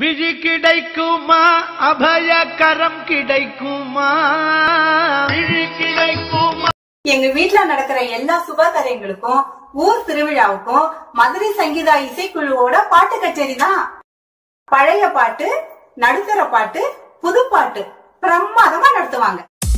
விழி கிடைக்குமா அபயகரம் கிடைக்குமா விழி கிடைக்குமா எங்க வீட்ல நடக்கிற எல்லா சுபகாரியங்களுக்கும் ஊர் திருவிழாவுக்கும் மதுரை சங்கீதா இசைக்குழுவோட பாட்டு கச்சேரி தான் பழைய பாட்டு நடுத்தர பாட்டு புது பாட்டு பிரமாதமா நடத்துவாங்க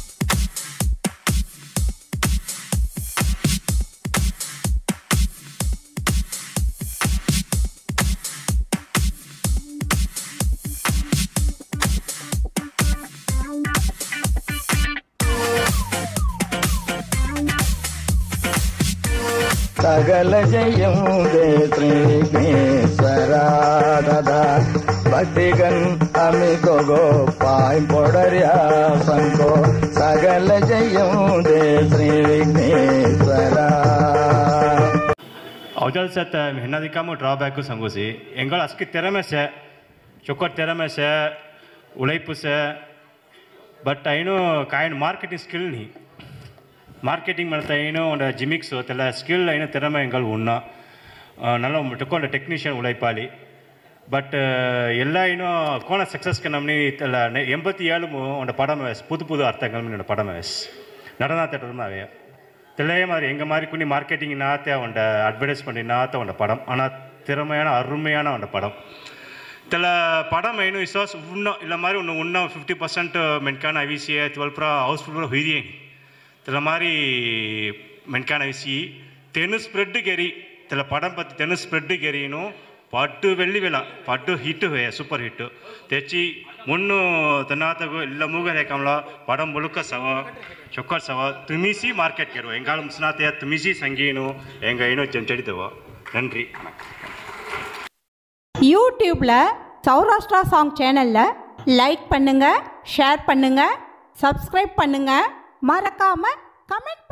సకల జయం దే శ్రీకృష్ణేశ్వరా దదా భక్తిగన్ అమికో గోపాయ్ పొడర్యా సంకో సకల జయం దే శ్రీ విఘ్నేశ్వరా අවජල් සැත මෙහනදිකම ಡ್ರಾಬ್ಯಾಕು ಸಂಗೋಸಿ ಎಂಗಳ ಅಸ್ಕಿ ತೆರಮೆಸೆ ಚೊಕ್ಕಟ್ ತೆರಮೆಸೆ ಉಳೈಪುಸೆ ಬಟ್ ಐನು ಕಾಯಿನ್ ಮಾರ್ಕೆಟಿಂಗ್ ಸ್ಕಿಲ್ ನೀ ಮಾರ್ಕೆಟಿಂಗ್ ಮಾಡ್ತಾ ಏನು ಒಂದು ಜಿಮಿಕ್ಸು ಅದೆಲ್ಲ ಸ್ಕಿಲ್ ಐನು ತೆರಮೆ ಎಂಗಳು ಉಣ್ಣ நல்ல ಟೊಕ್ಕೊಂಡ ಟೆಕ್ನಿಷಿಯನ್ ಉಳೈಪಾಲಿ பட் எல்லா இன்னும் கோண சக்ஸஸ்க்கு நம்ம இல்லை எண்பத்தி ஏழு உன்னோட படம் வேஸ் புது புது அர்த்தங்கள் என்னோட படம் வேஸ் நடனா தேட்டர்னாவே தெளிய மாதிரி எங்கள் மாதிரி குனி மார்க்கெட்டிங் நாத்தே அவன்ட அட்வர்டைஸ் பண்ணி நாத்த அவனோட படம் ஆனால் திறமையான அருமையான அவனோட படம் தெல படம் ಏನು ವಿಶ್ವಾಸ ಉಣ್ಣ ಇಲ್ಲ ಮಾರಿ ಉನ್ನ ಉಣ್ಣ ಫಿಫ್ಟಿ ಪರ್ಸೆಂಟ್ ಮೆನ್ಕಾನ ಅವಿಸಿ ಟ್ವೆಲ್ ಪ್ರ ಹೌಸ್ಫುಲ್ ಹುಯ್ದಿಯೇ தெல மாதிரி மென்கான விசி தென்னு ஸ்ப்ரெட்டு கெரி தெல படம் பற்றி தென்னு ஸ்ப்ரெட்டு கெரினும் ಪಟ್ಟು ಬೆಳ್ಳಿ ಬೆಲ ಪಟ್ಟು ಹಿಟ್ಟು ಹೇ ಸೂಪರ್ ಹಿಟ್ಟು ತೆಚ್ಚಿ ಮುನ್ನು ತನ್ನಾತಗು ಇಲ್ಲ ಮೂಗ ರೇಕಂಲ ಪಡಂ ಬುಳುಕ ಸವ ಚೊಕ್ಕರ್ ಸವ ತುಮಿಸಿ ಮಾರ್ಕೆಟ್ ಕೆರು ಎಂಗಾಲ ಮುಸ್ನಾತೆಯ ತುಮಿಸಿ ಸಂಗೀನು ಎಂಗ ಏನೋ ಚೆಂಚಡಿದವ நன்றி யூடியூப்பில் சௌராஷ்டிரா சாங் சேனலில் லைக் பண்ணுங்கள் ஷேர் பண்ணுங்கள் சப்ஸ்கிரைப் பண்ணுங்கள் மறக்காமல் கமெண்ட்